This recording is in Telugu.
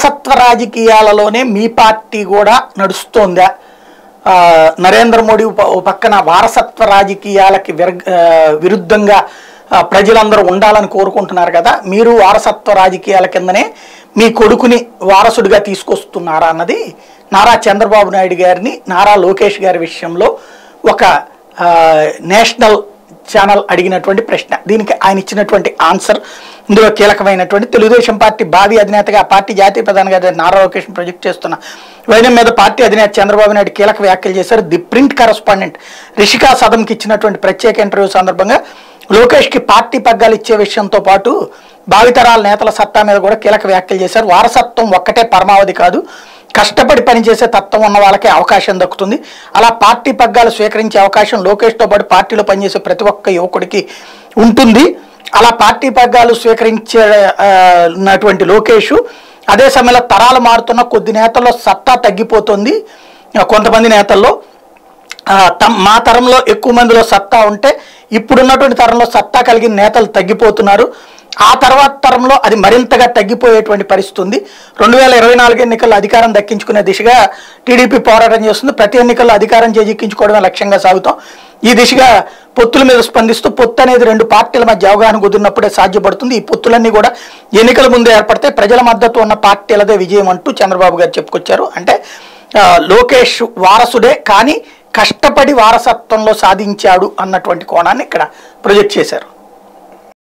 వారసత్వ రాజకీయాలలోనే మీ పార్టీ కూడా నడుస్తోందా ఆ, నరేంద్ర మోడీ ఉప- ఓ పక్కన వారసత్వ రాజకీయాలకి విరగ- ఆ, విరుద్ధంగా ఆ, ప్రజలందరూ ఉండాలని కోరుకుంటున్నారు కదా మీరు వారసత్వ రాజకీయాల కిందనే మీ కొడుకుని వారసుడిగా తీసుకొస్తున్నారా అన్నది నారా చంద్రబాబు నాయుడు గారిని నారా లోకేష్ గారి విషయంలో ఒక ఆ, నేషనల్ ఛానల్ అడిగినటువంటి ప్రశ్న దీనికి ఆయన ఇచ్చినటువంటి ఆన్సర్ ఇందులో కీలకమైనటువంటి తెలుగుదేశం పార్టీ భావి అధినేతగా ఆ పార్టీ జాతీయ ప్రధాన గారి నారా లోకేష్ ప్రొజెక్ట్ చేస్తున్న వైద్యం మీద పార్టీ అధినేత చంద్రబాబు నాయుడు కీలక వ్యాఖ్యలు చేశారు ది ప్రింట్ కరస్పాండెంట్ రిషికా సదమ్కి ఇచ్చినటువంటి ప్రత్యేక ఇంటర్వ్యూ సందర్భంగా లోకేష్కి పార్టీ పగ్గాలు ఇచ్చే విషయంతో పాటు భావితరాల నేతల సత్తా మీద కూడా కీలక వ్యాఖ్యలు చేశారు వారసత్వం ఒక్కటే పరమావధి కాదు కష్టపడి పనిచేసే తత్వం ఉన్న వాళ్ళకే అవకాశం దక్కుతుంది అలా పార్టీ పగ్గాలు స్వీకరించే అవకాశం లోకేష్తో పాటు పార్టీలో పనిచేసే ప్రతి ఒక్క యువకుడికి ఉంటుంది అలా పార్టీ పగ్గాలు స్వీకరించే ఆ, ఉన్నటువంటి లోకేష్ అదే సమయంలో తరాలు మారుతున్న కొద్ది నేతల్లో సత్తా తగ్గిపోతుంది ఆ, కొంతమంది నేతల్లో ఆ, తమ్ మా తరంలో ఎక్కువ మందిలో సత్తా ఉంటే ఇప్పుడున్నటువంటి తరంలో సత్తా కలిగిన నేతలు తగ్గిపోతున్నారు ఆ తర్వాత తరంలో అది మరింతగా తగ్గిపోయేటువంటి పరిస్థితి ఉంది రెండు వేల ఇరవై నాలుగు ఎన్నికల్లో అధికారం దక్కించుకునే దిశగా టీడీపీ పోరాటం చేస్తుంది ప్రతి ఎన్నికల్లో అధికారం చేజిక్కించుకోవడమే లక్ష్యంగా సాగుతాం ఈ దిశగా పొత్తుల మీద స్పందిస్తూ పొత్తు అనేది రెండు పార్టీల మధ్య అవగాహన కుదిరినప్పుడే సాధ్యపడుతుంది ఈ పొత్తులన్నీ కూడా ఎన్నికల ముందు ఏర్పడితే ప్రజల మద్దతు ఉన్న పార్టీలదే విజయం అంటూ చంద్రబాబు గారు చెప్పుకొచ్చారు అంటే ఆ, లోకేష్ వారసుడే కానీ కష్టపడి వారసత్వంలో సాధించాడు అన్నటువంటి కోణాన్ని ఇక్కడ ప్రొజెక్ట్ చేశారు